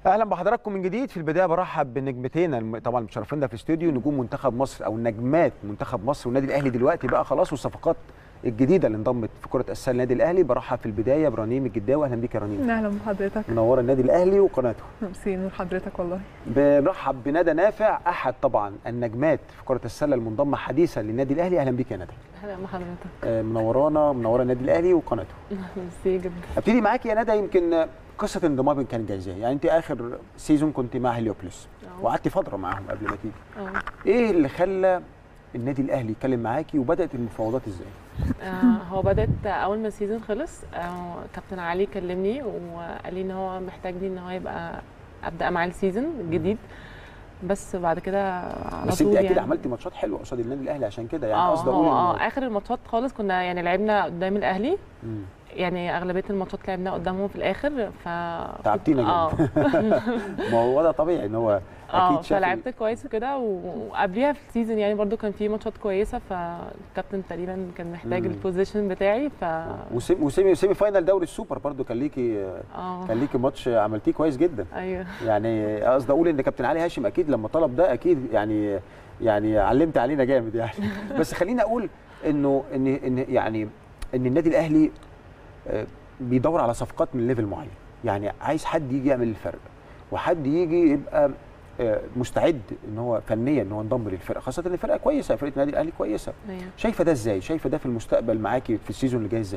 اهلا بحضراتكم من جديد في البدايه برحب بنجمتين الم- طبعا مشرفينا في الاستوديو نجوم منتخب مصر او نجمات منتخب مصر والنادي الاهلي دلوقتي بقى خلاص والصفقات الجديده اللي انضمت في كره السله النادي الاهلي برحب في البدايه برنيم الجداوي اهلا بيك يا رنيم اهلا بحضرتك منوره النادي الاهلي وقناته ميرسي نور حضرتك والله بنرحب بندى نافع احد طبعا النجمات في كره السله المنضمه حديثا للنادي الاهلي اهلا بيك يا ندى اهلا بحضرتك آه، منورانا منوره النادي الاهلي وقناته ميرسي جدا ابتدي معاك يا ندى يمكن قصه انضمامك كانت جايه ازاي يعني انت اخر سيزون كنت مع هليوبلس أه. وقعدتي فتره معاهم قبل ما تيجي اه ايه اللي خلى النادي الاهلي يتكلم معاكي وبدات المفاوضات ازاي آه، هو بدات اول ما السيزون خلص آه، كابتن علي كلمني وقال لي ان هو محتاجني ان هو يبقى ابدا معاه السيزون الجديد بس بعد كده على بس انت طول اكيد يعني عملتي ماتشات حلوه قصاد النادي الاهلي عشان كده يعني اه قصدي هو اقول اه إنه- اخر الماتشات خالص كنا يعني لعبنا قدام الاهلي مم. يعني اغلبيه الماتشات لعبناها قدامهم في الاخر ف تعبتينا اه ما هو ده طبيعي ان هو اه اكيد شاف ال- فلعبت كويس وكده و- وقبليها في السيزون يعني برضو كان في ماتشات كويسه فالكابتن تقريبا كان محتاج مم. البوزيشن بتاعي ف وسيمي وسيمي سيمي فاينال دوري السوبر برضو كان ليكي اه كان ليكي ماتش عملتيه كويس جدا ايوه يعني قصدي اقول ان كابتن علي هاشم اكيد لما طلب ده اكيد يعني يعني علمت علينا جامد يعني بس خليني اقول انه ان ان يعني ان النادي الاهلي آه، بيدور على صفقات من ليفل معين يعني عايز حد يجي يعمل الفرق وحد يجي يبقى آه، مستعد ان هو فنيا ان هو ينضم للفرقه خاصه ان الفرقه كويسه فرقه النادي الاهلي كويسه ايوه شايفه ده ازاي شايفه ده في المستقبل معاكي في السيزون اللي جاي ازاي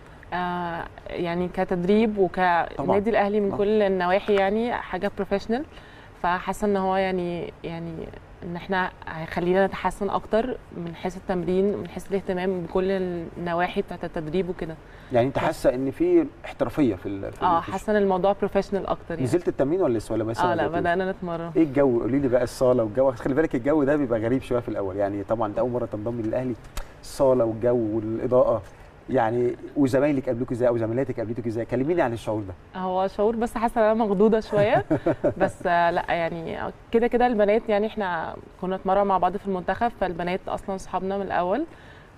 آه يعني كتدريب وكنادي الاهلي من طبعاً. كل النواحي يعني حاجه بروفيشنال فحاسه ان هو يعني يعني ان احنا هيخلينا نتحسن اكتر من حيث التمرين من حيث الاهتمام بكل النواحي بتاعه التدريب وكده يعني انت حاسه ان في احترافيه في ال- في اه في حاسه ان الموضوع بروفيشنال اكتر يعني نزلت التمرين ولا لسه ولا ما لسه اه ما لا نزلتوش؟ بدانا نتمرن ايه الجو قولي لي بقى الصاله والجو خلي بالك الجو ده بيبقى غريب شويه في الاول يعني طبعا انت اول مره تنضم للاهلي الصاله والجو والاضاءه يعني وزمايلك قابلوك ازاي او زميلاتك قابلتك ازاي كلميني عن الشعور ده هو شعور بس حاسه ان انا مخضوضه شويه بس آه، لا يعني كده كده البنات يعني احنا كنا نتمرن مع بعض في المنتخب فالبنات اصلا صحابنا من الاول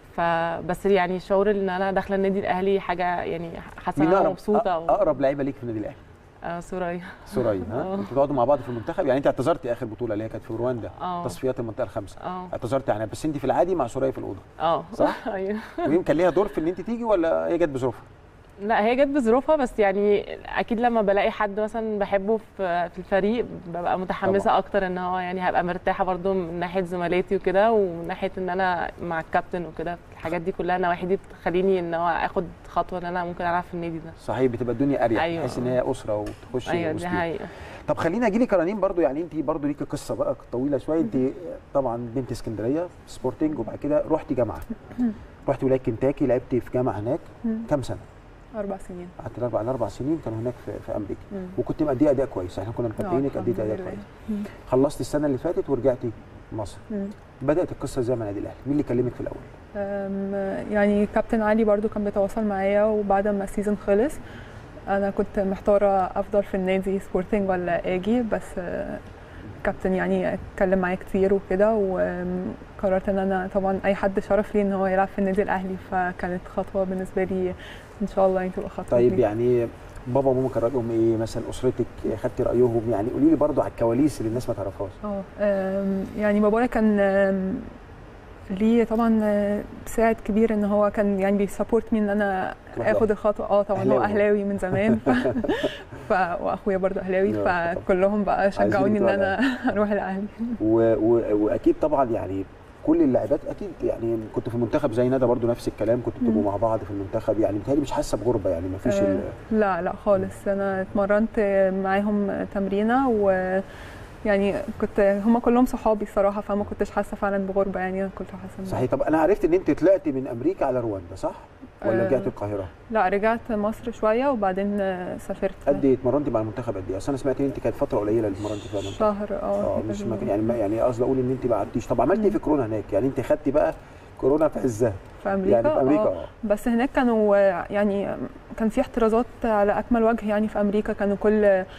فبس يعني شعور ان انا داخله النادي الاهلي حاجه يعني حاسه ان مين انا اقرب مبسوطه أ- اقرب لعيبه ليك في النادي الاهلي آه سوريا سوريا ها آه. انتوا بتقعدوا مع بعض في المنتخب يعني انت اعتذرتي اخر بطوله اللي هي كانت في رواندا اه تصفيات المنطقه الخامسه اه اعتذرتي عنها بس انت في العادي مع سوريا في الاوضه اه صح؟ ايوه ويمكن كان ليها دور في ان انت تيجي ولا هي جت بظروفها لا هي جت بظروفها بس يعني اكيد لما بلاقي حد مثلا بحبه في في الفريق ببقى متحمسه طبعاً. اكتر ان هو يعني هبقى مرتاحه برضو من ناحيه زملاتي وكده ومن ناحيه ان انا مع الكابتن وكده الحاجات دي كلها النواحي دي بتخليني ان هو اخد خطوه ان انا ممكن العب في النادي ده صحيح بتبقى الدنيا اريح أيوة. تحس ان هي اسره وتخش ايوه دي وسطيهم. حقيقه طب خلينا اجي لك رنين برضو يعني انت برضو ليكي قصه بقى طويله شويه انت طبعا بنت اسكندريه سبورتنج وبعد كده رحتي جامعه رحتي ولايه كنتاكي لعبتي في جامعه هناك مم. كام سنه؟ اربع سنين قعدت اربع اربع سنين كانوا هناك في, في امريكا مم. وكنت مأديه اداء كويس احنا كنا متابعينك الحمد اديتي اداء لله. كويس مم. خلصتي السنه اللي فاتت ورجعتي مصر مم. بدات القصه ازاي مع النادي الاهلي مين اللي كلمك في الاول؟ أم، يعني كابتن علي برضو كان بيتواصل معايا وبعد ما السيزون خلص انا كنت محتاره افضل في النادي سبورتنج ولا اجي بس آه، كابتن يعني اتكلم معايا كتير وكده وقررت ان انا طبعا اي حد شرف لي ان هو يلعب في النادي الاهلي فكانت خطوه بالنسبه لي ان شاء الله يعني تبقى خطوه طيب كبيرة. يعني بابا وماما كان رايهم ايه مثلا اسرتك خدتي رايهم يعني قولي لي برضو على الكواليس اللي الناس ما تعرفهاش اه أم، يعني بابايا كان أم، ليه طبعا آه، ساعد كبير ان هو كان يعني بيسابورت مي ان انا تروح اخد الخطوه اه طبعا هو أهلاوي. اهلاوي من زمان ف... ف... واخويا برضو اهلاوي يا طبعا. فكلهم بقى شجعوني ان تروح انا اروح الاهلي و... و... واكيد طبعا يعني كل اللاعبات اكيد يعني كنت في المنتخب زي ندى برضو نفس الكلام كنتوا بتبقوا مم. مع بعض في المنتخب يعني متهيألي مش حاسه بغربه يعني ما فيش آه، ال... لا لا خالص انا اتمرنت معاهم تمرينه و يعني كنت هم كلهم صحابي الصراحه فما كنتش حاسه فعلا بغربه يعني أنا كنت حاسه إن- صحيح طب انا عرفت ان انت طلعتي من امريكا على رواندا صح؟ ولا آه. رجعتي القاهره؟ لا رجعت مصر شويه وبعدين آه، سافرت قد ايه اتمرنتي مع المنتخب قد ايه؟ اصل انا سمعت ان انت كانت فتره قليله اللي اتمرنتي فيها المنتخب شهر اه اه مش مكان يعني ما يعني قصدي اقول ان انت ما قعدتيش طب عملتي ايه في كورونا هناك؟ يعني انت خدتي بقى كورونا في عزها في امريكا يعني في امريكا آه. اه بس هناك كانوا آه، يعني كان في احترازات على اكمل وجه يعني في امريكا كانوا كل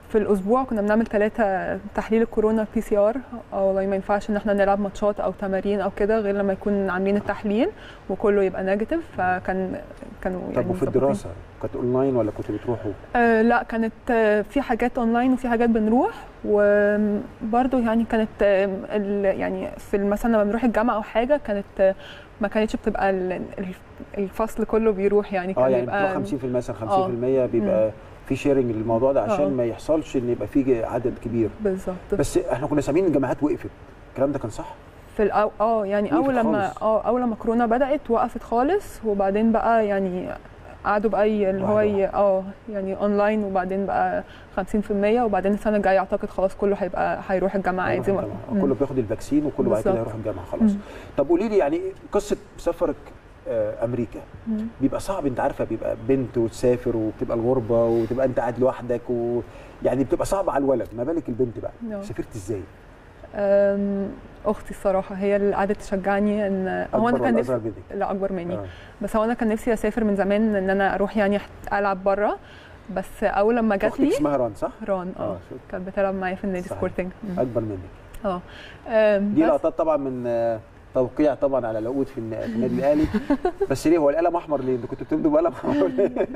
في الاسبوع كنا بنعمل ثلاثه تحليل الكورونا بي سي ار او والله ما ينفعش ان احنا نلعب ماتشات او تمارين او كده غير لما يكون عاملين التحليل وكله يبقى نيجاتيف فكان كانوا طب يعني وفي مظبطين. الدراسه كانت اونلاين ولا كنتوا بتروحوا آه لا كانت آه في حاجات اونلاين وفي حاجات بنروح وبرده يعني كانت آه ال- يعني في مثلا لما بنروح الجامعه او حاجه كانت آه ما كانتش بتبقى ال- ال- الفصل كله بيروح يعني كان اه يعني بيبقى بتروح 50% مثلا 50% آه. بيبقى في شيرنج للموضوع ده عشان آه. ما يحصلش ان يبقى في عدد كبير بالظبط بس احنا كنا سامعين الجامعات وقفت الكلام ده كان صح؟ في الأو... اه يعني وقفت اول لما خالص. اه اول لما كورونا بدات وقفت خالص وبعدين بقى يعني قعدوا بقى ي- اللي هو واحدة ي- اه يعني اونلاين وبعدين بقى 50% وبعدين السنه الجايه اعتقد خلاص كله هيبقى هيروح الجامعه هيروح عادي الجامعة. مم. كله بياخد الفاكسين وكله بعد كده بالظبط. هيروح الجامعه خلاص مم. طب قولي لي يعني قصه سفرك آه، امريكا مم. بيبقى صعب انت عارفه بيبقى بنت وتسافر وبتبقى الغربه وتبقى انت قاعد لوحدك و يعني بتبقى صعبه على الولد ما بالك البنت بقى آه. سافرت ازاي أم، اختي الصراحه هي اللي قعدت تشجعني ان هو انا أكبر كان ولا نفسي أصغر منك؟ لا اكبر مني آه. بس هو انا كان نفسي اسافر من زمان ان انا اروح يعني العب بره بس اول لما جات اختك لي اسمها ران صح؟ ران اه اه شوف، كانت بتلعب معايا في النادي صحيح. سبورتنج مم. اكبر منك اه أم، دي بس- لقطات طبعا من آه، توقيع طبعا على العقود في الن- في النادي الاهلي بس ليه هو القلم احمر ليه؟ انتوا كنتوا بتمضوا بقلم احمر ولا إيه؟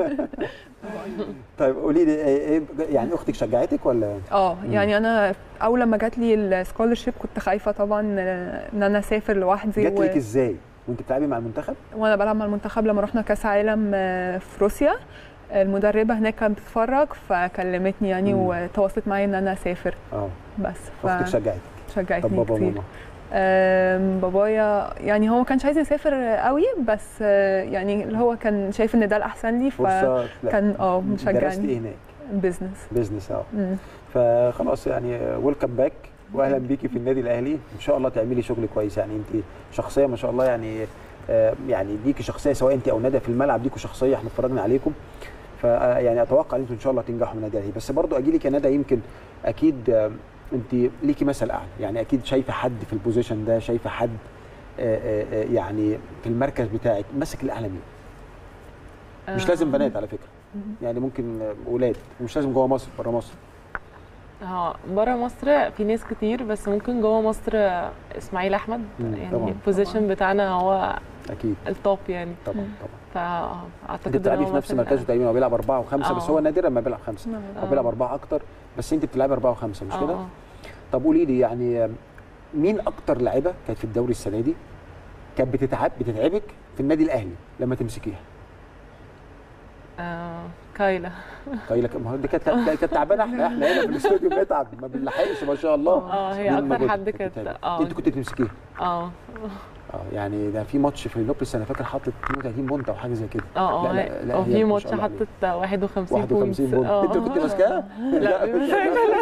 طيب قولي لي إيه إيه- يعني اختك شجعتك ولا اه مم. يعني انا اول لما جات لي السكولرشيب كنت خايفه طبعا آه، ان انا اسافر لوحدي جات لك ازاي؟ وانت بتلعبي مع المنتخب؟ وانا بلعب مع المنتخب لما رحنا كاس عالم آه، في روسيا المدربه هناك كانت بتتفرج فكلمتني يعني مم. وتواصلت معايا ان انا اسافر اه بس اختك شجعتك طب فشجعتني بابا كتير وماما آم، بابايا يعني هو ما كانش عايز يسافر قوي بس آه، يعني اللي هو كان شايف ان ده الاحسن لي فرصه فكان اه درست ايه مشجعني هناك؟ بزنس بزنس اه مم. فخلاص يعني ويلكم باك واهلا بيكي في النادي الاهلي ان شاء الله تعملي شغل كويس يعني انت شخصيه ما شاء الله يعني آه، يعني ليكي شخصيه سواء انت او ندى في الملعب ليكوا شخصيه احنا اتفرجنا عليكم ف يعني اتوقع ان انتوا ان شاء الله تنجحوا من النادي الاهلي بس برضو اجي لك يا ندى يمكن اكيد آه، انت ليكي مثل اعلى يعني اكيد شايفه حد في البوزيشن ده شايفه حد آه، آه، آه، يعني في المركز بتاعك ماسك الاعلى مين مش لازم بنات على فكره يعني ممكن آه، اولاد مش لازم جوه مصر بره مصر اه بره مصر في ناس كتير بس ممكن جوه مصر اسماعيل احمد مم، يعني طبعاً. البوزيشن بتاعنا هو اكيد التوب يعني طبعا طبعا فاعتقد انت بتلعبي في نفس مركزه تقريبا هو بيلعب اربعه وخمسه بس آه. هو نادرا ما بيلعب خمسه هو بيلعب اربعه اكتر بس انت بتلعبي اربعه وخمسه مش كده؟ طب قولي لي يعني مين اكتر لاعيبه كانت في الدوري السنه دي كانت بتتعب بتتعبك في النادي الاهلي لما تمسكيها؟ آه كايلا طيب لك ما هو دي كانت كانت تعبانه احنا احنا هنا في الاستوديو بنتعب ما بنلحقش ما شاء الله اه هي مين اكتر موجود حد كانت كانت بتتعبك؟ اه انت كنت بتمسكيها اه اه يعني ده في ماتش في لوبيس انا فاكر حاطط 32 بونت او حاجه زي كده اه لا، اه لا، لا، اه هي في ما ماتش شاء الله عليها. حطت 51 بوينت 51 بونت انت كنت ماسكاها؟ لا مش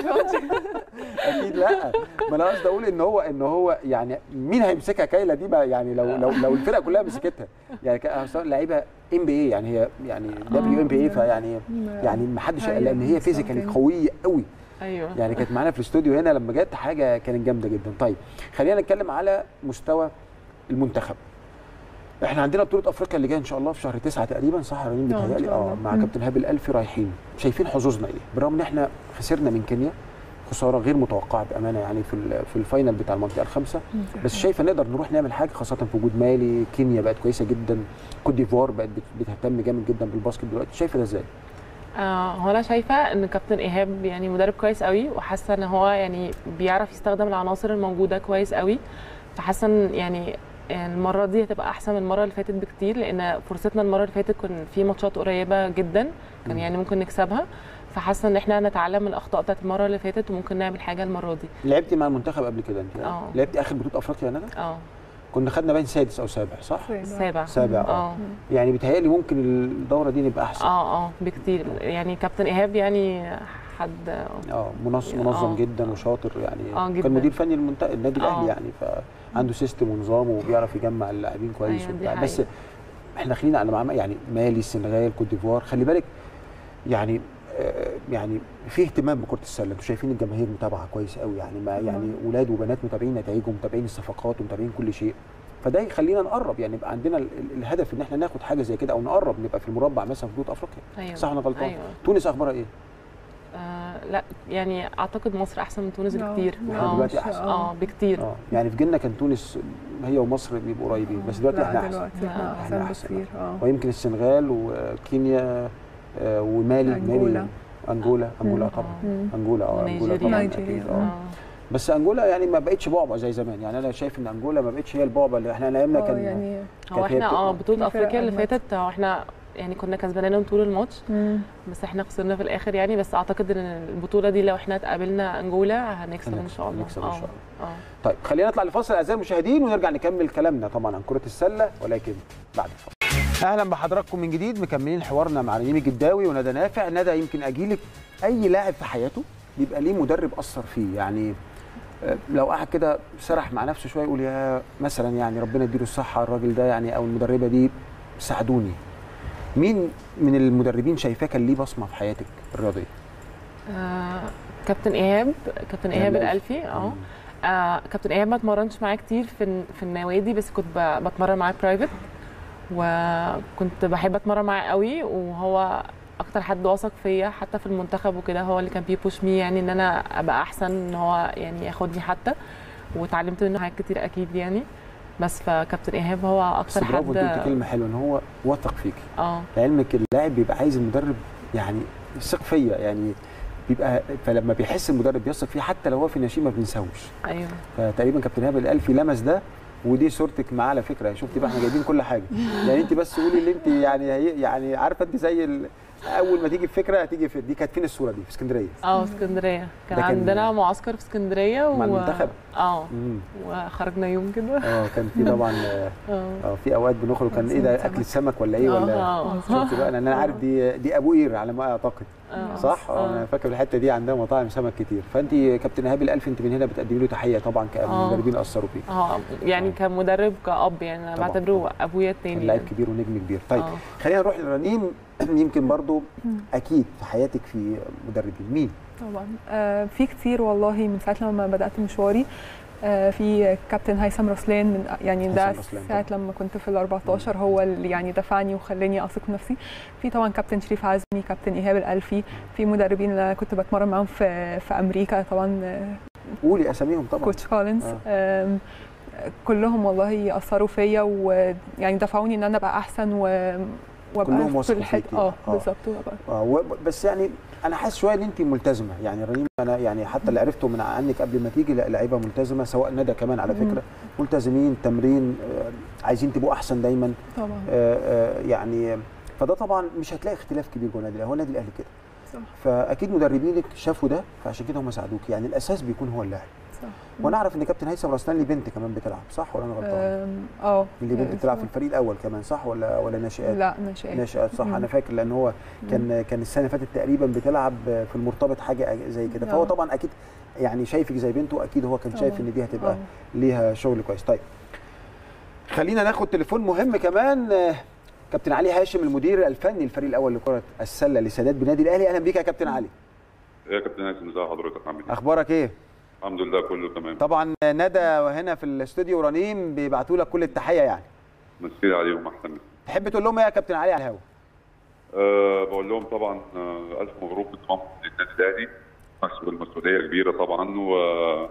اكيد لا ما انا قصدي اقول ان هو ان هو يعني مين هيمسكها كايلا دي بقى يعني لو لو لو الفرقه كلها مسكتها يعني كا- أصلاً لعيبه ام بي اي يعني هي يعني دبليو ام بي اي فيعني يعني ما حدش أيوة، لان هي فيزيكالي something. قويه قوي ايوه يعني كانت معانا في الاستوديو هنا لما جت حاجه كانت جامده جدا طيب خلينا نتكلم على مستوى المنتخب احنا عندنا بطوله افريقيا اللي جايه ان شاء الله في شهر تسعة تقريبا صح يا رنين آه، إن بيتهيألي شاء اه الله. مع مم. كابتن هاب الالفي رايحين شايفين حظوظنا ايه بالرغم ان احنا خسرنا من كينيا خساره غير متوقعه بامانه يعني في ال- في الفاينل بتاع المنطقه الخامسه بس شايفه نقدر نروح نعمل حاجه خاصه في وجود مالي كينيا بقت كويسه جدا كوت ديفوار بقت بت- بتهتم جامد جدا بالباسكت دلوقتي شايفه ده ازاي؟ آه هو انا شايفه ان كابتن ايهاب يعني مدرب كويس قوي وحاسه ان هو يعني بيعرف يستخدم العناصر الموجوده كويس قوي فحاسه ان يعني المره دي هتبقى احسن من المره اللي فاتت بكتير لان فرصتنا المره اللي فاتت كان في ماتشات قريبه جدا كان مم. يعني ممكن نكسبها فحاسه ان احنا نتعلم من الاخطاء بتاعت المره اللي فاتت وممكن نعمل حاجه المره دي لعبتي مع المنتخب قبل كده انت اه. لعبتي اخر بطوله افريقيا يا ندى؟ اه كنا خدنا باين سادس او سابع صح؟ السابع سابع اه اه يعني بيتهيألي ممكن الدوره دي نبقى احسن اه اه بكتير يعني كابتن ايهاب يعني حد اه منظم آه. منظم جدا وشاطر يعني آه، جداً. كان مدير فني المنت... النادي الاهلي آه. يعني فعنده سيستم ونظام وبيعرف يجمع اللاعبين كويس أيوة، دي وبتاع بس حقيقة. احنا داخلين على معمل يعني مالي السنغال كوت ديفوار خلي بالك يعني آه، يعني في اهتمام بكره السله انتوا شايفين الجماهير متابعه كويس قوي يعني ما يعني ولاد وبنات متابعين نتائجهم متابعين الصفقات ومتابعين كل شيء فده يخلينا نقرب يعني يبقى عندنا ال- ال- الهدف ان احنا ناخد حاجه زي كده او نقرب نبقى في المربع مثلا في بطوله افريقيا ايوه صح انا غلطان ايوه تونس اخبارها ايه آه لا يعني اعتقد مصر احسن من تونس آه. بكتير لا، اه دلوقتي مش- أحسن. اه بكتير اه يعني في جيلنا كان تونس هي ومصر بيبقوا قريبين بس دلوقتي احنا لا احسن دلوقتي احنا لا، احسن إحنا أحسن. بكتير اه ويمكن السنغال وكينيا آه، ومالي أنجولا. مالي انجولا انجولا مم. طبعا مم. انجولا اه انجولا طبعا ونيجيريا. اكيد نيجيريا. اه اه بس انجولا يعني ما بقتش بعبع زي زمان يعني انا شايف ان انجولا ما بقتش هي البعبع اللي احنا ايامنا اه كان يعني هو كانت هي احنا اه بتبقى- بطوله في فرق افريقيا اللي أجمد. فاتت هو احنا يعني كنا كسبانين طول الماتش مم. بس احنا خسرنا في الاخر يعني بس اعتقد ان البطوله دي لو احنا اتقابلنا انجولا هنكسب ان شاء الله هنكسب إن شاء اه اه طيب خلينا نطلع لفاصل اعزائي المشاهدين ونرجع نكمل كلامنا طبعا عن كره السله ولكن بعد الفاصل اهلا بحضراتكم من جديد مكملين حوارنا مع ريم الجداوي وندى نافع ندى يمكن اجيلك اي لاعب في حياته بيبقى ليه مدرب اثر فيه يعني آه، لو قعد كده سرح مع نفسه شويه يقول يا مثلا يعني ربنا يديله الصحه الراجل ده يعني او المدربه دي ساعدوني مين من المدربين شايفاه كان ليه بصمه في حياتك الرياضيه آه، كابتن ايهاب كابتن ايهاب إيهاب الالفي اه آه، كابتن ايهاب ما اتمرنش معاه كتير في الن- في النوادي بس كنت ب- بتمرن معاه برايفت وكنت بحب اتمرن معاه قوي وهو اكتر حد واثق فيا حتى في المنتخب وكده هو اللي كان بيبوش مي يعني ان انا ابقى احسن ان هو يعني ياخدني حتى واتعلمت منه حاجات كتير اكيد يعني بس فكابتن ايهاب هو بس اكتر برافو انت قلت حد كلمه حلوه ان هو واثق فيكي اه لعلمك اللاعب بيبقى عايز المدرب يعني يثق فيا يعني بيبقى فلما بيحس المدرب بيثق فيه حتى لو هو في نشيمه ما بنساوش ايوه فتقريبا كابتن ايهاب الالفي لمس ده ودي صورتك معاه على فكره شفتي بقى احنا جايبين كل حاجه يعني انت بس قولي اللي انت يعني هي- يعني عارفه انت زي ال... اول ما تيجي الفكره هتيجي في دي كانت فين الصوره دي في اسكندريه اه اسكندريه كان ده كان- عندنا معسكر في اسكندريه مع المنتخب؟ اه امم وخرجنا يوم كده اه كان في طبعا اه اه آه، في اوقات بنخرج كان ايه ده اكل السمك ولا ايه ولا اه شفتي بقى لان انا عارف دي دي ابو قير على ما اعتقد آه. صح؟ اه انا فاكر الحته دي عندها مطاعم سمك كتير فانت كابتن ايهاب الالف انت من هنا بتقدمي له تحيه طبعا آه. كمدربين اثروا فيك اه يعني كمدرب كأب يعني انا طبعاً. بعتبره ابويا التاني كان لعيب يعني. كبير ونجم كبير طيب آه. خلينا نروح لرنيم يمكن برضو اكيد في حياتك في مدربين مين؟ طبعا آه في كتير والله من ساعه لما بدات مشواري آه في كابتن هيثم رسلان من يعني ده هيثم رسلان ساعه طبعاً. لما كنت في ال 14 هو اللي يعني دفعني وخلاني اثق في نفسي في طبعا كابتن شريف عزمي كابتن ايهاب الالفي في مدربين اللي أنا كنت بتمرن معاهم في في امريكا طبعا آه، قولي اساميهم طبعا كوتش كولينز آه. آم، كلهم والله اثروا فيا ويعني دفعوني ان انا ابقى احسن و وابقى كلهم في وثقوا كل حته فيكي. اه آه. بالظبط وأبقى آه و- بس يعني انا حاسس شويه ان انت ملتزمه يعني رنيم انا يعني حتى اللي عرفته من عنك قبل ما تيجي لا، لعيبه ملتزمه سواء ندى كمان على مم. فكره ملتزمين تمرين آه، عايزين تبقوا احسن دايما طبعا آه، آه، يعني فده طبعا مش هتلاقي اختلاف كبير جوه النادي الأهلي، هو النادي الاهلي كده صح فاكيد مدربينك شافوا ده فعشان كده هم ساعدوك يعني الاساس بيكون هو اللاعب صح وانا اعرف ان كابتن هيثم رسلان ليه بنت كمان بتلعب صح ولا انا غلطان؟ آم، اه اللي بنت بتلعب في الفريق الاول كمان صح ولا ولا ناشئات؟ لا ناشئات ناشئات صح مم. انا فاكر لان هو كان كان السنه اللي فاتت تقريبا بتلعب في المرتبط حاجه زي كده فهو آه. طبعا اكيد يعني شايفك زي بنته اكيد هو كان شايف طبعاً. ان دي هتبقى آه. ليها شغل كويس طيب خلينا ناخد تليفون مهم كمان آه، كابتن علي هاشم المدير الفني الفريق الاول لكره السله لسادات بنادي الاهلي اهلا بيك يا كابتن علي ايه يا كابتن هاشم ازي حضرتك عامل ايه؟ اخبارك ايه الحمد لله كله تمام طبعا ندى هنا في الاستوديو رنيم بيبعتوا لك كل التحيه يعني مسكين عليهم احسن مني. تحب تقول لهم ايه يا كابتن علي على الهوا أه بقول لهم طبعا آه، الف مبروك انضمام للنادي الاهلي مسؤول مسؤوليه كبيره طبعا و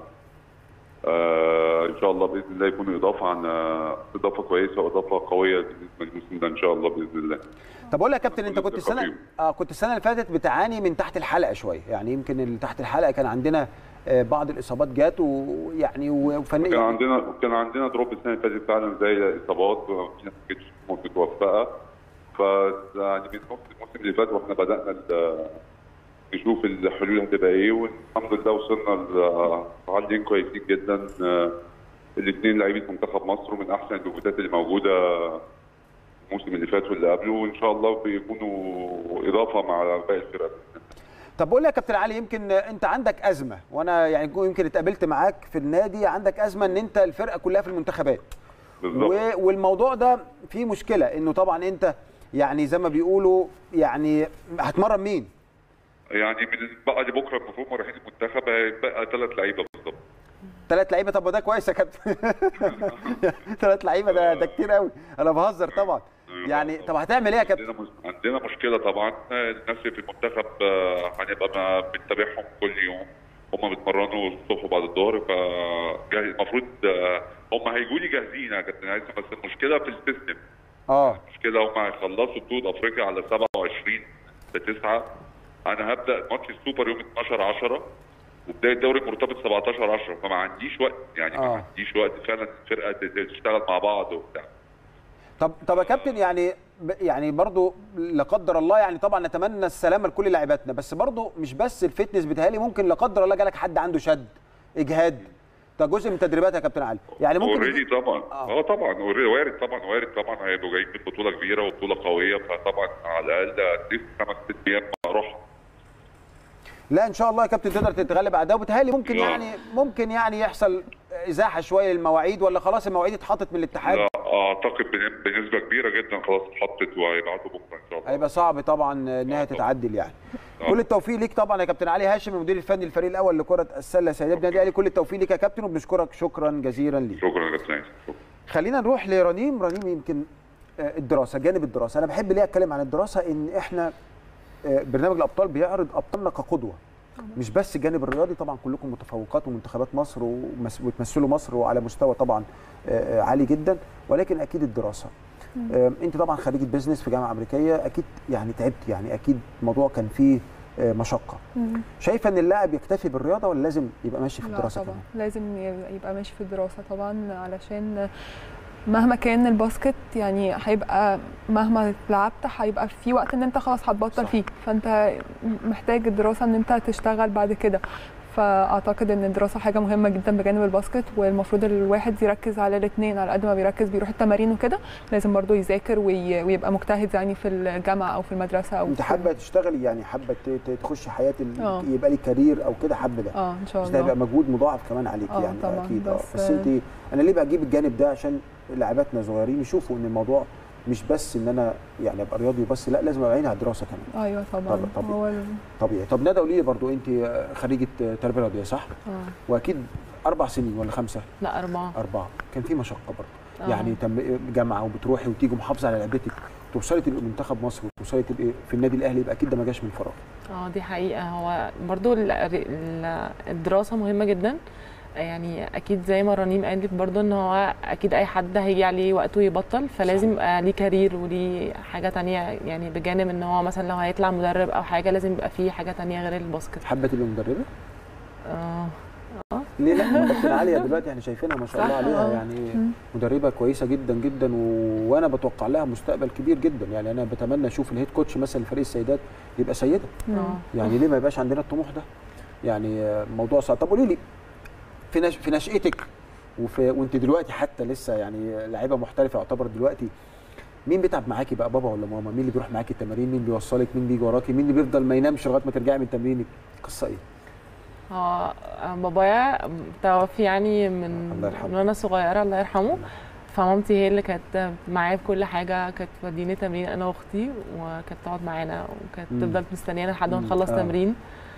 آه ان شاء الله باذن الله يكون اضافه عن آه، اضافه كويسه واضافه قويه بالنسبه للموسم ده ان شاء الله باذن الله طب اقول لك يا كابتن انت كنت السنه فيهم. اه كنت السنه اللي فاتت بتعاني من تحت الحلقه شويه يعني يمكن ال- تحت الحلقه كان عندنا آه، بعض الاصابات جات ويعني وفنيا كان عندنا كان عندنا دروب السنه اللي فاتت فعلا زي اصابات وفي ناس ما كانتش متوفقه ف يعني من نص الموسم اللي فات واحنا بدانا ال- نشوف الحلول هتبقى ايه والحمد لله وصلنا لمعدين كويسين جدا الاثنين لعيبه منتخب مصر ومن احسن الوجودات اللي موجوده الموسم اللي فات واللي قبله وان شاء الله بيكونوا اضافه مع باقي الفرق طب بقول لك يا كابتن علي يمكن انت عندك ازمه وانا يعني يمكن اتقابلت معاك في النادي عندك ازمه ان انت الفرقه كلها في المنتخبات بالظبط و- والموضوع ده فيه مشكله انه طبعا انت يعني زي ما بيقولوا يعني هتمرن مين؟ يعني من بقى لبكره المفروض رايحين المنتخب هيبقى ثلاث لعيبه بالظبط ثلاث لعيبه طب ده كويس يا كابتن ثلاث لعيبه ده ده كتير قوي انا بهزر طبعا يعني طب هتعمل ايه يا كابتن عندنا مس- عندنا مشكله طبعا الناس في المنتخب آه، هنبقى ما بنتابعهم كل يوم هم بيتمرنوا الصبح وبعد الظهر ف المفروض آه، هم هيجوا لي جاهزين يا كابتن هيثم بس المشكله في السيستم اه المشكله هم هيخلصوا بطوله افريقيا على 27 ل 9 انا هبدا ماتش السوبر يوم 12 10 وبدايه الدوري مرتبط 17 10 فما عنديش وقت يعني آه. ما عنديش وقت فعلا الفرقه تشتغل مع بعض وبتاع طب طب يا كابتن يعني ب- يعني برضو لا قدر الله يعني طبعا نتمنى السلامه لكل لاعباتنا بس برضو مش بس الفتنس بتهيألي ممكن لا قدر الله جالك حد عنده شد اجهاد ده جزء من تدريبات يا كابتن علي يعني ممكن اوريدي طبعا آه. اه طبعا already وارد طبعا وارد طبعا هيبقوا جايين من بطوله كبيره وبطوله قويه فطبعا على الاقل اتليست خمس ست ايام اروح لا ان شاء الله يا كابتن تقدر تتغلب على ده وبتهيألي ممكن لا. يعني ممكن يعني يحصل ازاحه شويه للمواعيد ولا خلاص المواعيد اتحطت من الاتحاد لا اعتقد بن- بنسبه كبيره جدا خلاص اتحطت وهيبعتوا بكره ان شاء الله هيبقى صعب طبعا انها تتعدل يعني كل التوفيق ليك طبعا يا كابتن علي هاشم المدير الفني للفريق الاول لكره السله سيدات نادي الاهلي كل التوفيق ليك يا كابتن وبنشكرك شكرا جزيلا ليك شكرا يا كابتن هيثم. شكرا خلينا نروح لرنيم رنيم يمكن آه، الدراسه جانب الدراسه انا بحب ليه اتكلم عن الدراسه ان احنا آه، برنامج الابطال بيعرض ابطالنا كقدوه مش بس الجانب الرياضي طبعا كلكم متفوقات ومنتخبات مصر ومس- وتمثلوا مصر وعلى مستوى طبعا آه، آه، عالي جدا ولكن اكيد الدراسه آه، انت طبعا خريجه بيزنس في جامعه امريكيه اكيد يعني تعبت يعني اكيد الموضوع كان فيه آه، مشقه مم. شايفه ان اللاعب يكتفي بالرياضه ولا لازم يبقى ماشي في لا الدراسه طبعا كمان لازم ي- يبقى ماشي في الدراسة طبعا علشان مهما كان الباسكت يعني هيبقى مهما لعبت هيبقى في وقت ان انت خلاص هتبطل صح. فيه فانت محتاج الدراسة ان انت تشتغل بعد كده فاعتقد ان الدراسه حاجه مهمه جدا بجانب الباسكت والمفروض الواحد يركز على الاثنين على قد ما بيركز بيروح التمارين وكده لازم برضو يذاكر وي- ويبقى مجتهد يعني في الجامعه او في المدرسه او انت في- حابه تشتغلي يعني حابه ت- ت- تخشي حياه ال- اه. يبقى لي كارير او كده حابه ده اه ان شاء بس ده الله هيبقى مجهود مضاعف كمان عليك اه يعني طبعا، اكيد اه بس- بس انت انا ليه بجيب الجانب ده عشان لاعباتنا صغيرين يشوفوا ان الموضوع مش بس ان انا يعني ابقى رياضي بس لا لازم ابقى عيني على الدراسه كمان ايوه طبعا طب- طب- هو ال- طبيعي طب ندى قولي لي برضو انت خريجه تربيه رياضيه صح اه واكيد اربع سنين ولا خمسه لا أربعة اربعه كان في مشقه برضو آه. يعني تم جامعه وبتروحي وتيجي محافظه على لعبتك توصلي تبقي منتخب مصر وتوصلي تبقي في النادي الاهلي يبقى اكيد ده ما جاش من فراغ اه دي حقيقة هو برضو ال- ال- الدراسة مهمة جدا يعني اكيد زي ما رنيم قالت برضو ان هو اكيد اي حد هيجي عليه وقته يبطل فلازم يبقى ليه كارير وليه حاجة تانية يعني بجانب ان هو مثلا لو هيطلع مدرب او حاجة لازم يبقى فيه حاجة تانية غير الباسكت حابه تبقي مدربه اه ليه لا كابتن عاليه دلوقتي احنا شايفينها ما شاء الله صح، عليها آه. يعني مم. مدربه كويسه جدا جدا و... وانا بتوقع لها مستقبل كبير جدا يعني انا بتمنى اشوف الهيد كوتش مثلا لفريق السيدات يبقى سيده اه يعني ليه ما يبقاش عندنا الطموح ده يعني آه، موضوع صعب طب قولي لي في نش... في نشأتك وفي وانت دلوقتي حتى لسه يعني لاعيبه محترفه يعتبر دلوقتي مين بيتعب معاكي بقى بابا ولا ماما مين اللي بيروح معاكي التمارين مين بيوصلك مين بيجي وراكي مين اللي بيفضل ما ينامش لغايه ما ترجعي من تمرينك قصه ايه هو بابايا توفي يعني من الله يرحمه. من وانا صغيره الله يرحمه فمامتي هي اللي كانت معايا في كل حاجه كانت توديني تمرين انا واختي وكانت تقعد معانا وكانت مم. تفضل مستنيانا لحد ما مم. نخلص آه. تمرين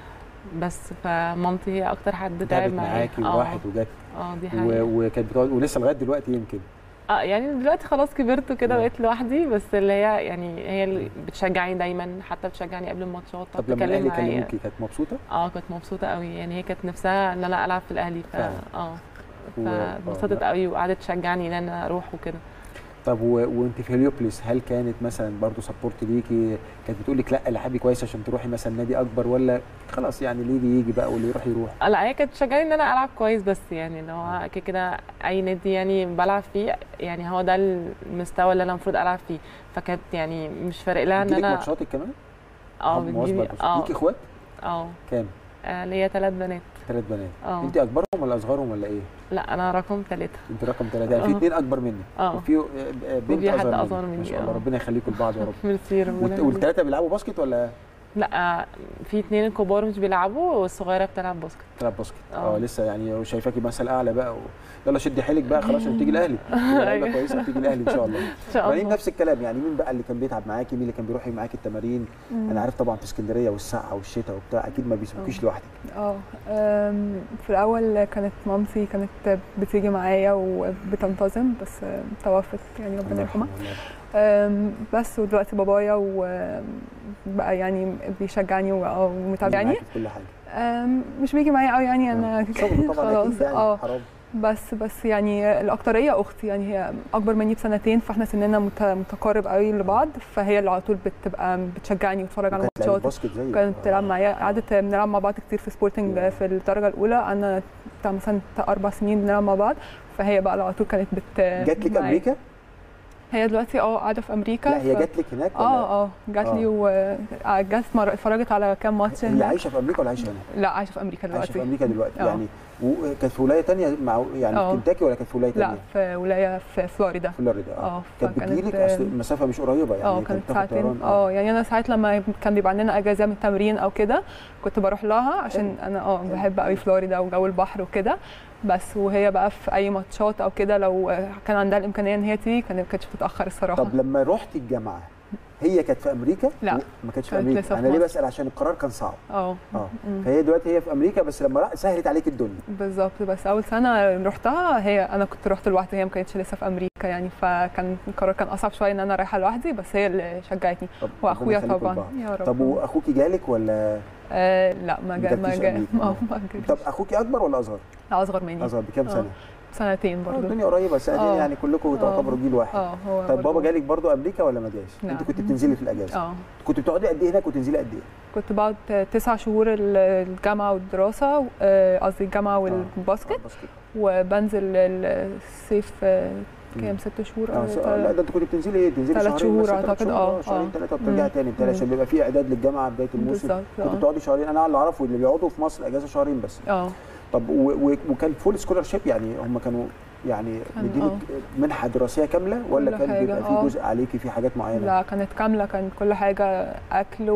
بس فمامتي هي اكتر حد تعب تعبت معايا معاكي اه وراحت وجت اه دي و... حقيقة وكانت بتقعد ولسه لغايه دلوقتي يمكن اه يعني دلوقتي خلاص كبرت وكده مم. بقيت لوحدي بس اللي هي يعني هي اللي بتشجعني دايما حتى بتشجعني قبل الماتشات طب لما تتكلم الاهلي معايا كلموكي كانت مبسوطه اه كنت مبسوطه قوي يعني هي كانت نفسها ان انا العب في الاهلي ف فعلا. اه و- فاتبسطت آه، قوي وقعدت تشجعني ان انا اروح وكده طب و... وانت في هليوبلس هل كانت مثلا برضو سبورت ليكي كانت بتقول لك لا لعبي كويس عشان تروحي مثلا نادي اكبر ولا خلاص يعني اللي يجي يجي بقى واللي يروح يروح آه، لا هي كانت تشجعني ان انا العب كويس بس يعني اللي هو كده كده اي نادي يعني بلعب فيه يعني هو ده المستوى اللي انا المفروض العب فيه فكانت يعني مش فارق لها ان بتجيلك انا ماتشاتك كمان اه مواظبة بتجيلي على الماتشات. اه ليكي اخوات اه كام آه، ليا ثلاث بنات ثلاث بنات اه انت اكبرهم ولا اصغرهم ولا ايه لا انا رقم ثلاثة انت رقم ثلاثة يعني في آه. اثنين اكبر مني اه وفي آه، بنت وفي حد اصغر مني أصغر ما مني، شاء الله آه. ربنا يخليكم لبعض يا رب ميرسي ربنا والت- يخليك. والثلاثه بيلعبوا باسكت ولا لا آه، في اتنين الكبار مش بيلعبوا والصغيره بتلعب باسكت بتلعب باسكت اه آه. لسه يعني شايفاكي مثل اعلى بقى و... يلا شدي حيلك بقى خلاص عشان تيجي الاهلي تبقى لعيبه أيوة. كويسه تيجي الاهلي ان شاء الله ان شاء ابراهيم الله نفس الكلام يعني مين بقى اللي كان بيتعب معاكي مين اللي كان بيروح معاكي التمارين انا عارف طبعا في اسكندريه والسقعه والشتاء وبتاع اكيد ما بيسيبوكيش آه. لوحدك اه أم، في الاول كانت مامتي كانت بتيجي معايا وبتنتظم بس توفت يعني ربنا الله يرحمها يرحمه والله. أم، بس ودلوقتي بابايا وبقى يعني بيشجعني و- آه، ومتابعني معاكي في كل حاجه أم، مش بيجي معايا قوي يعني انا شغل طبعا خلاص اكيد يعني اه حرام بس بس يعني الاكتريه اختي يعني هي اكبر مني بسنتين فاحنا سننا مت- متقارب قوي لبعض فهي اللي على طول بتبقى بتشجعني وتتفرج على وكانت لعيبة ماتشات باسكت زيك كانت آه. بتلعب معايا قعدت بنلعب مع بعض كتير في سبورتنج يا. في الدرجه الاولى انا بتاع مثلا بتاع اربع سنين بنلعب مع بعض فهي بقى على طول كانت بت جات لك معايا. امريكا؟ هي دلوقتي اه قاعده في امريكا لا هي ف- جات لك هناك ولا اه اه جات لي وجات مره اتفرجت على كام ماتش هي هناك عايشه في امريكا ولا عايشه هنا؟ لا عايشه في امريكا عايشه في دلوقتي امريكا دلوقتي آه. يعني وكانت في ولايه ثانيه مع يعني آه. في كنتاكي ولا كانت في ولايه لا ثانيه؟ في ولايه في فلوريدا فلوريدا اه اه كانت بتجيلك اصل المسافه مش قريبه يعني اه كانت بتاخد ساعتين طيران. اه يعني انا ساعات لما كان بيبقى عندنا اجازه من التمرين او كده كنت بروح لها عشان انا اه بحب قوي فلوريدا وجو البحر وكده بس وهي بقى في اي ماتشات او كده لو كان عندها الامكانيه ان هي تيجي كانت ما كانتش بتتاخر الصراحه طب لما رحت الجامعه هي كانت في امريكا؟ لا. و- ما كانتش في كانت امريكا لسه في انا ليه مصر. بسال عشان القرار كان صعب اه اه مم. فهي دلوقتي هي في امريكا بس لما راح سهلت عليك الدنيا بالظبط بس اول سنه رحتها هي انا كنت رحت لوحدي هي ما كانتش لسه في امريكا يعني فكان القرار كان اصعب شويه ان انا رايحه لوحدي بس هي اللي شجعتني طب واخويا ربنا يخليكم طبعا لبعض. يا رب طب واخوكي جالك ولا آه لا ما ما جا ما جالكيش جا أمريكا. ما ما جاليش. طب اخوكي اكبر ولا اصغر؟ لا اصغر مني اصغر بكام آه. سنه؟ سنتين آه، برضو الدنيا قريبه سنتين آه. يعني كلكم تعتبروا جيل واحد اه هو طب بابا برضو- جالك برضو امريكا ولا ما جاش؟ لا. انت كنت بتنزلي في الاجازه اه كنت بتقعدي قد ايه هناك وتنزلي قد ايه؟ كنت بقعد تسع شهور ال- الجامعة والدراسة آه، قصدي الجامعة والباسكت آه، باسكت وبنزل ال- الصيف آه، كام ست شهور اه أو س- تل- لا ده انت كنت بتنزلي ايه؟ بتنزلي تلات شهرين شهور بس، تلات أعتقد، شهور، آه، شهرين آه. ثلاثه وبترجعي مم. تاني بتاعي عشان مم. بيبقى في اعداد للجامعه بدايه الموسم بالظبط كنت اه بتقعدي شهرين انا اللي اعرفه اللي بيقعدوا في مصر اجازه شهرين بس اه طب و و وكان فول سكولارشيب يعني هم كانوا يعني كان- مدينك منحه دراسيه كامله ولا كل كان حاجة، بيبقى في آه. جزء عليكي في حاجات معينه؟ لا كانت كاملة كان كل حاجة أكل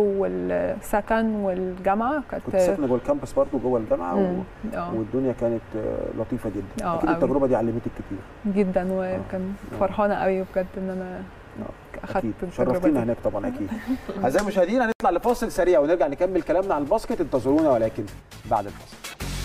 والسكن والجامعة كنت كانت ساكنه جوه الكامبس برضه جوه الجامعه و... مم، اه والدنيا كانت آه، لطيفه جدا آه، اكيد أوي. التجربه دي علمتك كتير جدا وكان آه. فرحانة قوي بجد إن أنا أخدت اكيد التجربة شرفتينا دي هناك طبعا اكيد اعزائي المشاهدين هنطلع لفاصل سريع ونرجع نكمل كلامنا عن الباسكت انتظرونا ولكن بعد الفاصل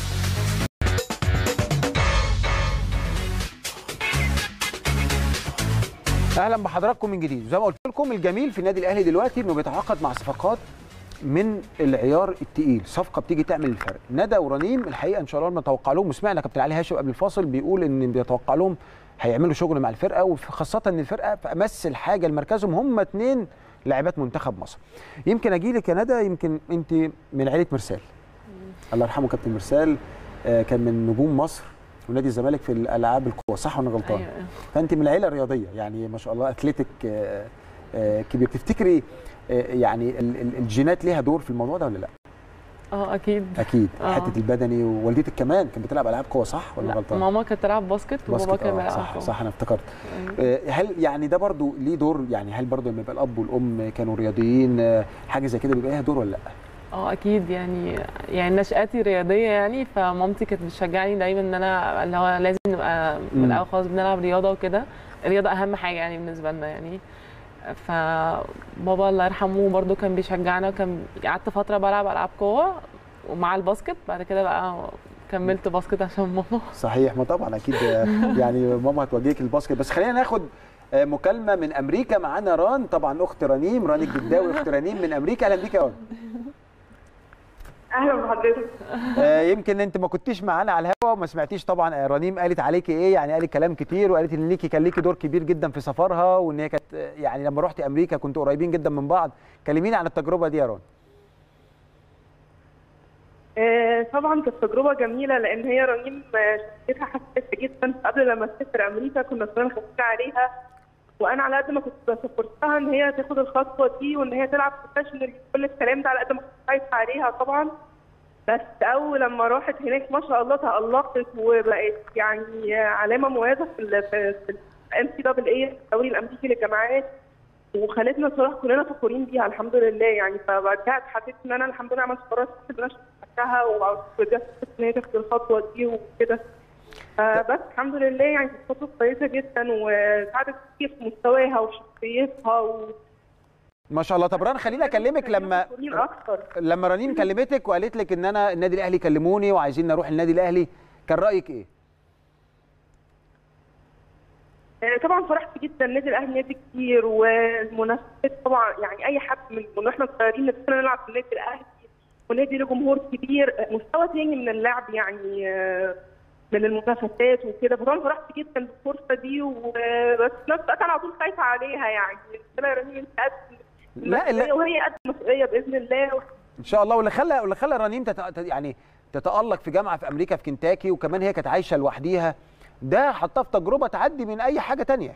اهلا بحضراتكم من جديد زي ما قلت لكم الجميل في النادي الاهلي دلوقتي انه بيتعاقد مع صفقات من العيار التقيل صفقه بتيجي تعمل الفرق ندى ورنيم الحقيقه ان شاء الله نتوقع لهم وسمعنا كابتن علي هاشم قبل الفاصل بيقول ان بيتوقع لهم هيعملوا شغل مع الفرقه وخاصه ان الفرقه في امس الحاجه لمركزهم هم اثنين لاعبات منتخب مصر يمكن اجي لك يا ندى يمكن انت من عيله مرسال الله يرحمه كابتن مرسال آه، كان من نجوم مصر ونادي الزمالك في الالعاب القوى صح ولا غلطان؟ ايوه فانت من العيله الرياضيه يعني ما شاء الله اتلتيك آه، آه، كبير تفتكري آه، يعني ال- ال- الجينات ليها دور في الموضوع ده ولا لا؟ اه اكيد اكيد آه. حته البدني ووالدتك كمان كانت بتلعب العاب قوه صح ولا لا غلطان؟ ماما كانت تلعب باسكت وبابا باسكت كان آه بيلعب صح كورة. صح انا افتكرت أيوة. آه، هل يعني ده برضو ليه دور يعني هل برضو لما يبقى الاب والام كانوا رياضيين آه، حاجه زي كده بيبقى ليها دور ولا لا؟ اه اكيد يعني يعني نشاتي رياضيه يعني فمامتي كانت بتشجعني دايما ان انا اللي هو لازم نبقى من مم. الاول خالص بنلعب رياضه وكده الرياضه اهم حاجه يعني بالنسبه لنا يعني فبابا الله يرحمه برضو كان بيشجعنا وكان قعدت فتره بلعب العاب قوه ومع الباسكت بعد كده بقى كملت باسكت عشان ماما صحيح ما طبعا اكيد آه، يعني ماما هتوجهك الباسكت بس خلينا ناخد آه، مكالمه من امريكا معانا ران طبعا اخت رنيم ران الجداوي اخت رنيم من امريكا اهلا بيك يا ران اهلا بحضرتك آه، يمكن انت ما كنتيش معانا على الهوا وما سمعتيش طبعا آه، رنيم قالت عليكي ايه يعني قالت كلام كتير وقالت ان ليكي كان ليكي دور كبير جدا في سفرها وان هي كانت آه، يعني لما رحتي امريكا كنتوا قريبين جدا من بعض كلميني عن التجربه دي يا ران آه، طبعا كانت تجربه جميله لان هي رنيم آه، شخصيتها حساسه جدا قبل لما تسافر امريكا كنا كلنا خايفين عليها وانا على قد ما كنت سافرتها ان هي تاخد الخطوه دي وان هي تلعب بروفيشنال كل الكلام ده على قد ما كنت خايفه عليها طبعا بس اول لما راحت هناك ما شاء الله تالقت وبقت يعني علامه مميزه في ال في الام سي دبل اي الدوري الامريكي للجامعات وخلتنا صراحه كلنا فخورين بيها الحمد لله يعني فبعدها حسيت ان انا الحمد لله عملت قرارات ان انا شفتها وبجد ان هي تاخد الخطوه دي وكده فبس الحمد لله يعني كانت خطوه كويسه جدا وساعدت كتير في مستواها وشخصيتها و ما شاء الله طب ران خليني اكلمك لما فخورين اكتر لما رنيم كلمتك وقالت لك ان انا النادي الاهلي كلموني وعايزين نروح النادي الاهلي كان رايك ايه آه، طبعا فرحت جدا النادي الاهلي نادي كتير والمنافسات طبعا يعني اي حد من من واحنا صغيرين نفسنا نلعب في النادي الاهلي ونادي له جمهور كبير آه، مستوى تاني من اللعب يعني آه، من المنافسات وكده فطبعا فرحت جدا بالفرصه دي وبس في نفس الوقت انا على طول خايفه عليها يعني قلت لها يا رنيم انت قد لا، لا. المسؤولية وهي قد المسؤوليه باذن الله ان شاء الله واللي خلى واللي خلى رنيم تت... تت- يعني تتالق في جامعه في امريكا في كنتاكي وكمان هي كانت عايشه لوحديها ده حطها في تجربه تعدي من اي حاجه تانية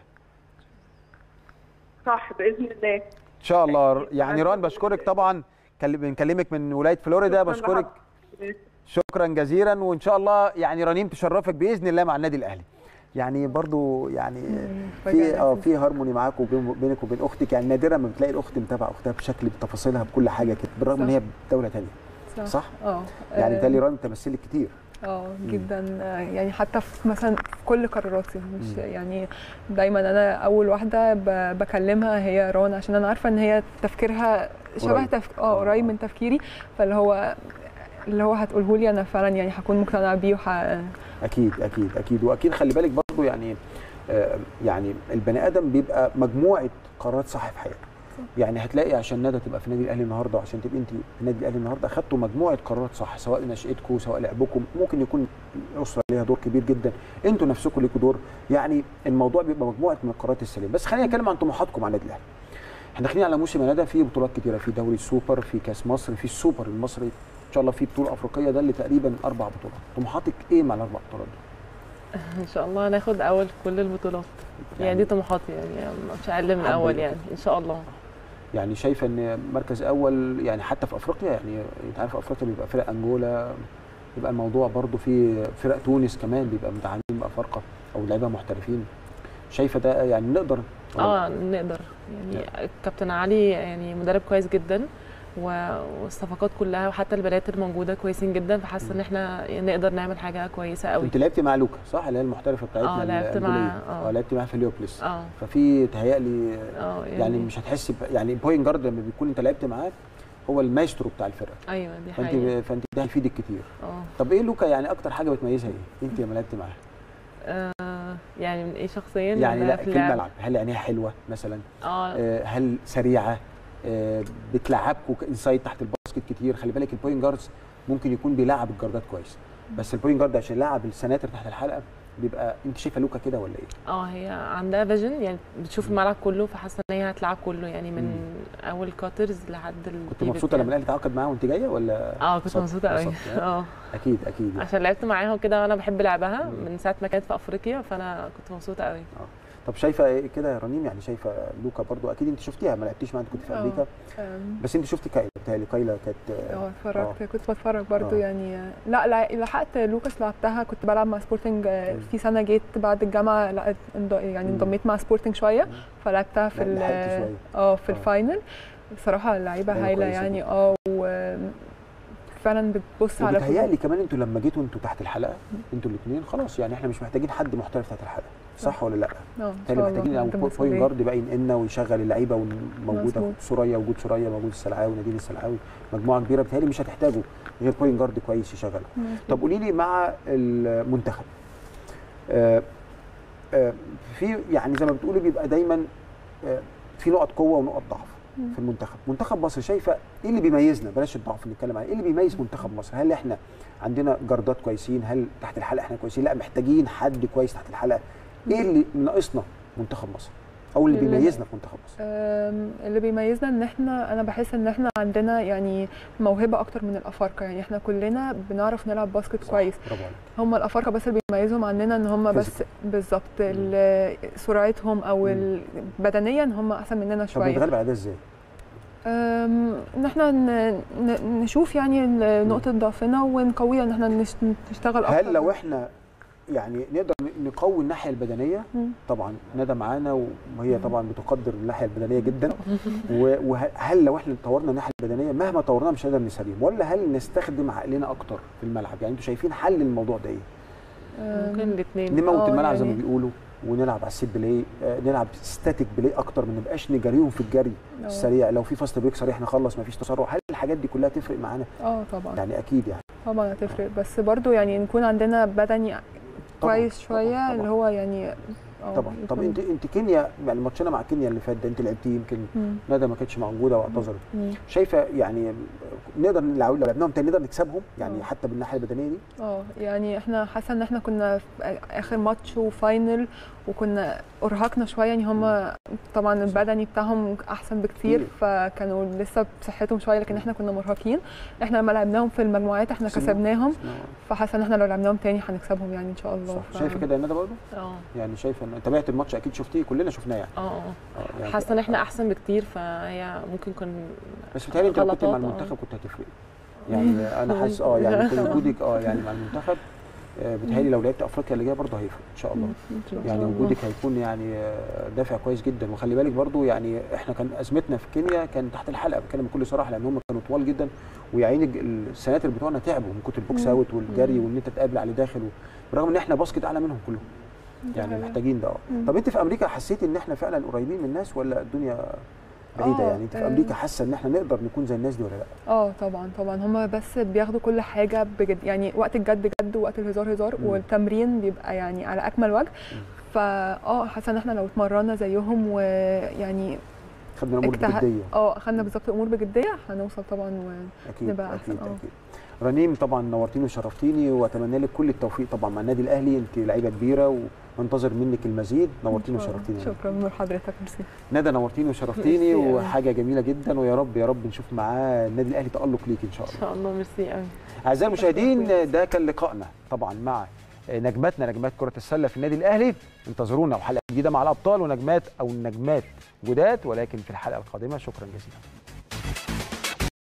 صح باذن الله ان شاء الله يعني ران بشكرك طبعا كل- بنكلمك من ولايه فلوريدا شكراً بشكرك لحضرتك. شكرا جزيلا وان شاء الله يعني رنيم تشرفك باذن الله مع النادي الاهلي يعني برضو يعني في اه في هارموني معاك وبين بينك وبين اختك يعني نادرا ما بتلاقي الاخت متابعه اختها بشكل بتفاصيلها بكل حاجه كده بالرغم ان صح. هي دوله ثانيه صح؟ اه يعني آه، بالتالي ران تمثلك كتير اه جدا آه، يعني حتى في مثلا في كل قراراتي مش يعني دايما انا اول واحده ب- بكلمها هي رون عشان انا عارفه ان هي تفكيرها شبه قريب. تفك... اه قريب من تفكيري فاللي هو اللي هو هتقوله لي انا فعلا يعني هكون مقتنعه بيه وح... اكيد اكيد اكيد واكيد خلي بالك برضو يعني آه، يعني البني ادم بيبقى مجموعه قرارات صح في حياته يعني هتلاقي عشان ندى تبقى في النادي الاهلي النهارده وعشان تبقي انت في النادي الاهلي النهارده اخدتوا مجموعه قرارات صح سواء نشاتكم سواء لعبكم ممكن يكون الاسره ليها دور كبير جدا انتوا نفسكم ليكوا دور يعني الموضوع بيبقى مجموعه من القرارات السليمه بس خلينا نتكلم عن طموحاتكم على النادي الاهلي احنا داخلين على موسم يا ندى في بطولات كتيره في دوري السوبر في كاس مصر في السوبر المصري ان شاء الله في بطوله افريقيه ده اللي تقريبا اربع بطولات طموحاتك ايه مع الاربع بطولات دول ان شاء الله هناخد اول في كل البطولات يعني, يعني- دي طموحاتي يعني مش اقل من حابة اول إيه؟ يعني ان شاء الله يعني شايفه ان مركز اول يعني حتى في افريقيا يعني انت عارف افريقيا بيبقى فرق انجولا بيبقى الموضوع برضو في فرق تونس كمان بيبقى متعاملين بافارقه او لعيبه محترفين شايفه ده يعني نقدر ولا اه نقدر يعني كابتن علي يعني مدرب كويس جدا و- والصفقات كلها وحتى البنات الموجوده كويسين جدا فحاسه ان احنا نقدر نعمل حاجه كويسه قوي انت لعبت مع لوكا صح اللي هي المحترفه بتاعتنا آه، لعبت الأنجولية. معاه، آه. اه لعبت معاه في اليوبلس اه ففي تهيألي اه يعني مش هتحس ب- يعني بوينت جارد لما بيكون انت لعبت معاه هو المايسترو بتاع الفرقه ايوه دي حقيقه فانت فانت ده هيفيدك كتير اه طب ايه لوكا يعني اكتر حاجه بتميزها ايه انت لما لعبت معاه آه، يعني من ايه شخصيا يعني ولا لا في الملعب هل عينيها حلوه مثلا اه آه، هل سريعه آه، بتلعبكوا انسايد تحت الباسكت كتير خلي بالك البوينت جاردز ممكن يكون بيلعب الجاردات كويس بس البوينت جارد عشان يلعب السناتر تحت الحلقه بيبقى انت شايفه لوكا كده ولا ايه؟ اه هي عندها فيجن يعني بتشوف الملعب كله فحاسه ان هي هتلعب كله يعني من اول كاترز لحد كنت مبسوطه لما الاهلي تعاقد معاها وانت جايه ولا اه كنت صد- مبسوطه قوي صد- اه اكيد اكيد يعني. عشان لعبت معاها وكده وانا بحب لعبها مم. من ساعه ما كانت في افريقيا فانا كنت مبسوطه قوي طب شايفه ايه كده يا رنيم يعني شايفه لوكا برضو اكيد انت شفتيها ما لعبتيش معاها انت كنت في آه. امريكا آم، بس انت شفتي كايلا بتهيألي كايلا كانت اه اتفرجت كنت بتفرج برضو آه. يعني لا لا لحقت لوكاس لعبتها كنت بلعب مع سبورتنج آه، مم. في سنه جيت بعد الجامعه لا انض- يعني مم. انضميت مع سبورتنج شويه فلعبتها في لا، ال- لحقت شوية. اه في آه. الفاينل بصراحه اللعيبه لعيبة هايله كويسة يعني جدا. اه و فعلا بتبص على كل- وبتهيألي كمان انتوا لما جيتوا انتوا تحت الحلقه انتوا الاثنين خلاص يعني احنا مش محتاجين حد محترف تحت الحلقه صح ولا لا؟ اه إن بالتالي شاء الله محتاجين قدام بوينت مسؤولية. جارد بقى ينقلنا ويشغل اللعيبه وموجوده مظبوط. سوريا وجود سوريا موجود السلعاوي نادين السلعاوي مجموعه كبيره بتهيألي مش هتحتاجوا غير بوينت جارد كويس يشغلها مظبوط. طب قولي لي مع المنتخب آه، آه، في يعني زي ما بتقولي بيبقى دايما آه، في نقط قوه ونقط ضعف في المنتخب منتخب مصر شايفه ايه اللي بيميزنا بلاش الضعف نتكلم عليه ايه اللي بيميز منتخب مصر هل احنا عندنا جردات كويسين هل تحت الحلقه احنا كويسين لا محتاجين حد كويس تحت الحلقه ايه اللي ناقصنا منتخب مصر او اللي اللي- بيميزنا في منتخب مصر أم، اللي بيميزنا ان احنا انا بحس ان احنا عندنا يعني موهبه اكتر من الافارقه يعني احنا كلنا بنعرف نلعب باسكت صح، كويس برافو عليك هم الافارقه بس اللي بيميزهم عننا ان هم بس بالظبط ال- سرعتهم او ال- بدنيا هم احسن مننا طب شويه بنتغلب على ده ازاي؟ أم، ان احنا ن- ن- نشوف يعني ال- نقطه ضعفنا ونقويها ان احنا نش- نشتغل اكتر هل لو احنا يعني نقدر نقوي الناحيه البدنيه مم. طبعا ندى معانا وهي طبعا بتقدر الناحيه البدنيه جدا و- وهل لو احنا طورنا الناحيه البدنيه مهما طورناها مش هنقدر نسلم ولا هل نستخدم عقلنا اكتر في الملعب يعني انتوا شايفين حل الموضوع ده ايه؟ أم، ممكن الاثنين نموت آه، الملعب زي ما يعني- بيقولوا ونلعب على السيت بلاي آه، نلعب ستاتيك بلاي اكتر ما نبقاش نجريهم في الجري آه. السريع لو في فاست بريك سريع نخلص ما فيش تسرع هل الحاجات دي كلها تفرق معانا اه طبعا يعني اكيد يعني طبعا هتفرق بس برضو يعني نكون عندنا بدني طبعاً، كويس شويه طبعاً، اللي طبعاً. هو يعني أو طبعا طب يكون- انت انت كينيا يعني ماتشنا مع كينيا اللي فات ده انت لعبتيه يمكن مم. ندى ما كانتش موجوده واعتذرت مم. شايفه يعني نقدر لو لو لعبناهم تاني نقدر نكسبهم يعني آه. حتى بالناحيه البدنيه دي اه يعني احنا حاسه ان احنا كنا في اخر ماتش وفاينل وكنا ارهقنا شويه يعني هم طبعا البدني بتاعهم احسن بكتير كتير. فكانوا لسه بصحتهم شويه لكن احنا كنا مرهقين احنا لما لعبناهم في المجموعات احنا كسبناهم. كسبناهم فحاسه ان احنا لو لعبناهم تاني هنكسبهم يعني ان شاء الله صح ف- شايفه كده يا ندى برضه اه يعني شايفه ان تابعت الماتش اكيد شفتيه كلنا شفناه يعني اه اه آه، يعني حاسه ان احنا احسن بكتير فهي ممكن يكون بس بتهيألي انت لو كنت مع غلطات، آه. المنتخب كنت هتفرق يعني انا حاسس اه يعني كل وجودك اه يعني مع المنتخب آه، بتهيألي لو لعبت افريقيا اللي جايه برضه هيفرق ان شاء الله إن شاء يعني الله. وجودك هيكون يعني آه، دافع كويس جدا وخلي بالك برضو يعني احنا كان ازمتنا في كينيا كان تحت الحلقه بتكلم بكل صراحه لان هم كانوا طوال جدا ويا عيني الج- السناتر بتوعنا تعبوا من كتر البوكس مم. اوت والجري مم. وان انت تقابل على داخل و- برغم ان احنا باسكت اعلى منهم كلهم يعني حقيقة. محتاجين ده اه مم. طب انت في امريكا حسيت ان احنا فعلا قريبين من الناس ولا الدنيا بعيده آه، يعني انت في آه. امريكا حاسه ان احنا نقدر نكون زي الناس دي ولا لا اه طبعا طبعا هم بس بياخدوا كل حاجه بجد يعني وقت الجد جد ووقت الهزار هزار مم. والتمرين بيبقى يعني على اكمل وجه مم. فا اه حاسه ان احنا لو اتمرنا زيهم ويعني خدنا الامور اجتهد- بجديه اه اخدنا بالظبط الامور بجديه هنوصل طبعا و... اكيد نبقى اكيد أحسن، آه. اكيد رنيم طبعا نورتيني وشرفتيني واتمنى لك كل التوفيق طبعا مع النادي الاهلي انت لعيبه كبيره وانتظر منك المزيد نورتيني إن شاء الله. وشرفتيني شكرا من حضرتك ميرسي ندى نورتيني وشرفتيني ميرسي أوي. وحاجه جميله جدا ويا رب يا رب نشوف معاه النادي الاهلي تالق ليك ان شاء ان الله شاء الله ميرسي قوي اعزائي المشاهدين ده كان لقائنا طبعا مع نجماتنا نجمات كره السله في النادي الاهلي انتظرونا وحلقه جديده مع الابطال ونجمات او نجمات جداد ولكن في الحلقه القادمه شكرا جزيلا